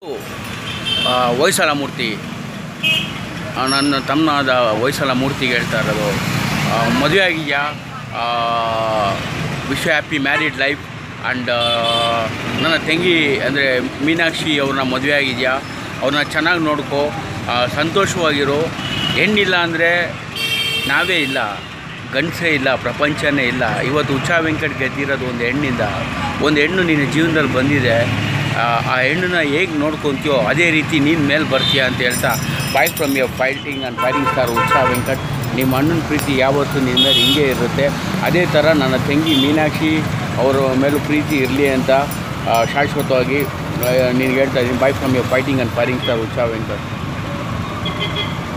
ಆ, ಹೊಯ್ಸಳ ಮೂರ್ತಿ ಆ, ನನ್ನ ತಮ್ಮನಾದ ಹೊಯ್ಸಳ ಮೂರ್ತಿಗೆ ಹೇಳ್ತಾ ಇರೋದು ಆ, ಮದುವೆ ಆಗಿದೆಯಾ wish happy married life and ನನ್ನ ತಂಗಿ ಅಂದರೆ ಮೀನಾಕ್ಷಿ ಅವ್ರನ್ನ ಮದುವೆ ಆಗಿದೆಯಾ ಅವ್ರನ್ನ ಚೆನ್ನಾಗಿ ನೋಡ್ಕೋ ಆ, ಸಂತೋಷವಾಗಿರು ಹೆಣ್ಣಿಲ್ಲ ಅಂದರೆ ನಾವೇ ಇಲ್ಲ ಗಂಡಸೇ ಇಲ್ಲ ಪ್ರಪಂಚನೇ ಇಲ್ಲ ಇವತ್ತು ಉಷಾ ವೆಂಕಟ್ ಗೆದ್ದಿರೋದು ಒಂದು ಹೆಣ್ಣಿಂದ ಒಂದು ಹೆಣ್ಣು ನಿನ್ನ ಜೀವನದಲ್ಲಿ ಬಂದಿದೆ ಆ ಆ ಹೆಣ್ಣನ್ನ ಹೇಗೆ ನೋಡ್ಕೊತೀಯೋ ಅದೇ ರೀತಿ ನೀನು ಮೇಲೆ ಬರ್ತೀಯ ಅಂತ ಹೇಳ್ತಾ bye from your fighting and fighting star Usha Venkat ನಿಮ್ಮ ಅಣ್ಣನ ಪ್ರೀತಿ ಯಾವತ್ತೂ ನಿನ್ನ ಮೇಲೆ ಹಿಂಗೆ ಇರುತ್ತೆ ಅದೇ ಥರ ನನ್ನ ತಂಗಿ ಮೀನಾಕ್ಷಿ ಅವರ ಮೇಲೂ ಪ್ರೀತಿ ಇರಲಿ ಅಂತ ಆ, ಶಾಶ್ವತವಾಗಿ ನಿನಗೆ ಹೇಳ್ತಾ ಇದ್ದೀನಿ bye from your fighting and fighting star Usha Venkat